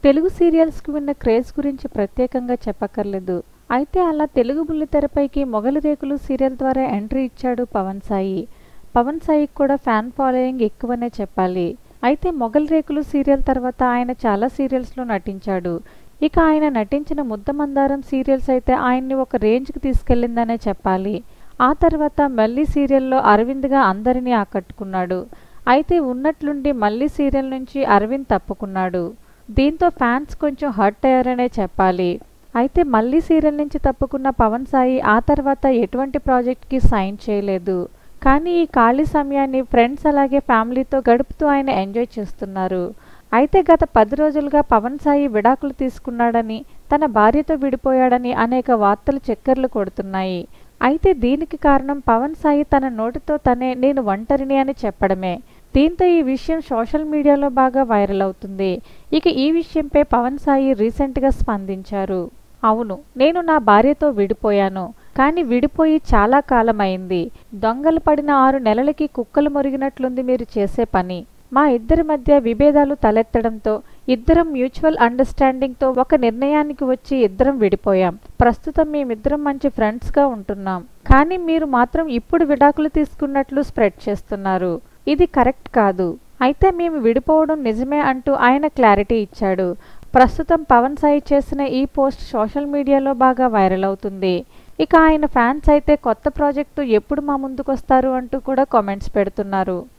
తెలుగు సీరియల్స్కి ఉన్న క్రేజ్ గురించి ప్రత్యేకంగా చెప్పక్కర్లేదు అయితే అలా తెలుగు బుల్లితెరపైకి మొగలి రేకులు సీరియల్ ద్వారా ఎంట్రీ ఇచ్చాడు పవన్ సాయి పవన్ సాయికి కూడా ఫ్యాన్ ఫాలోయింగ్ ఎక్కువనే చెప్పాలి అయితే మొగల్ రేకులు సీరియల్ తర్వాత ఆయన చాలా సీరియల్స్లో నటించాడు ఇక ఆయన నటించిన ముద్దమందారం సీరియల్స్ అయితే ఆయన్ని ఒక రేంజ్కి తీసుకెళ్లిందనే చెప్పాలి ఆ తర్వాత మళ్ళీ సీరియల్లో అరవింద్గా అందరినీ ఆకట్టుకున్నాడు అయితే ఉన్నట్లుండి మళ్ళీ సీరియల్ నుంచి అరవింద్ తప్పుకున్నాడు దీంతో ఫ్యాన్స్ కొంచెం హర్ట్ అయ్యారనే చెప్పాలి అయితే మళ్ళీ సీరియల్ నుంచి తప్పుకున్న పవన్ సాయి ఆ తర్వాత ఎటువంటి ప్రాజెక్ట్కి సైన్ చేయలేదు కానీ ఈ ఖాళీ సమయాన్ని ఫ్రెండ్స్ అలాగే ఫ్యామిలీతో గడుపుతూ ఆయన ఎంజాయ్ చేస్తున్నారు అయితే గత పది రోజులుగా పవన్ సాయి విడాకులు తీసుకున్నాడని తన భార్యతో విడిపోయాడని అనేక వార్తలు చక్కర్లు కొడుతున్నాయి అయితే దీనికి కారణం పవన్ సాయి తన నోటితో తనే నేను ఒంటరిని అని చెప్పడమే దీంతో ఈ విషయం సోషల్ మీడియాలో బాగా వైరల్ అవుతుంది ఇక ఈ విషయంపై పవన్ సాయి రీసెంట్గా స్పందించారు అవును నేను నా భార్యతో విడిపోయాను కానీ విడిపోయి చాలా కాలమైంది దొంగలు పడిన ఆరు నెలలకి కుక్కలు మొరిగినట్లుంది మీరు చేసే పని మా ఇద్దరి మధ్య విభేదాలు తలెత్తడంతో ఇద్దరం మ్యూచువల్ అండర్స్టాండింగ్తో ఒక నిర్ణయానికి వచ్చి ఇద్దరం విడిపోయాం ప్రస్తుతం మేమిద్దరం మంచి ఫ్రెండ్స్గా ఉంటున్నాం కానీ మీరు మాత్రం ఇప్పుడు విడాకులు తీసుకున్నట్లు స్ప్రెడ్ చేస్తున్నారు ఇది కరెక్ట్ కాదు అయితే మేము విడిపోవడం నిజమే అంటూ ఆయన క్లారిటీ ఇచ్చాడు ప్రస్తుతం పవన్ సాయి చేసిన ఈ పోస్ట్ సోషల్ మీడియాలో బాగా వైరల్ అవుతుంది ఇక ఆయన ఫ్యాన్స్ అయితే కొత్త ప్రాజెక్టు ఎప్పుడు మా ముందుకొస్తారు అంటూ కూడా కామెంట్స్ పెడుతున్నారు